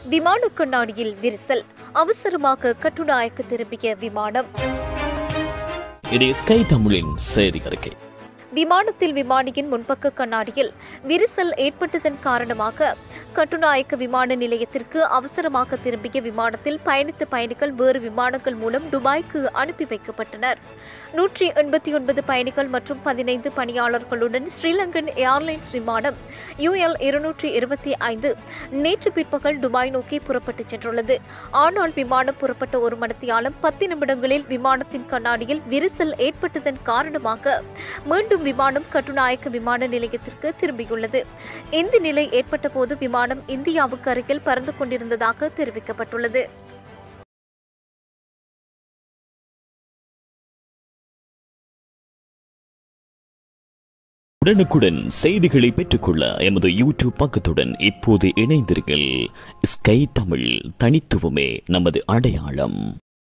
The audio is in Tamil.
விமான கண்ணாடியில் விரிசல் அவசரமாக கட்டுநாயக்க திரும்பிய விமானம் இது ஸ்கை தமிழின் செய்தி அறிக்கை விமானத்தில் விமானியின் முன்பக்க கண்ணாடியில் விரிசல் ஏற்பட்டதன் காரணமாக கட்டுநாயக்க விமான நிலையத்திற்கு அவசரமாக திரும்பிய விமானத்தில் பயணித்த பயணிகள் வேறு விமானங்கள் மூலம் துபாய்க்கு அனுப்பி வைக்கப்பட்டனர் நூற்றி எண்பத்தி ஒன்பது பயணிகள் மற்றும் பதினைந்து பணியாளர்களுடன் ஸ்ரீலங்கன் ஏர்லைன்ஸ் விமானம் யுஎல் இருநூற்றி இருபத்தி ஐந்து நேற்று பிற்பகல் துபாய் நோக்கி புறப்பட்டுச் சென்றுள்ளது ஆனால் விமானம் புறப்பட்ட ஒரு மணித்தியாலம் பத்து நிமிடங்களில் விமானத்தின் கண்ணாடியில் விரிசல் ஏற்பட்டதன் காரணமாக மீண்டும் விமானம் கட்டுநாயக்க விமான நிலையத்திற்கு திரும்பியுள்ளது இந்த நிலை ஏற்பட்ட போது விமானம் இந்தியாவுக்கு அருகில் பறந்து கொண்டிருந்ததாக தெரிவிக்கப்பட்டுள்ளது உடனுக்குடன் செய்திகளை பெற்றுக்கொள்ள எமது யூடியூப் பக்கத்துடன் இப்போது இணைந்தீர்கள் ஸ்கை தமிழ் தனித்துவமே நமது அடையாளம்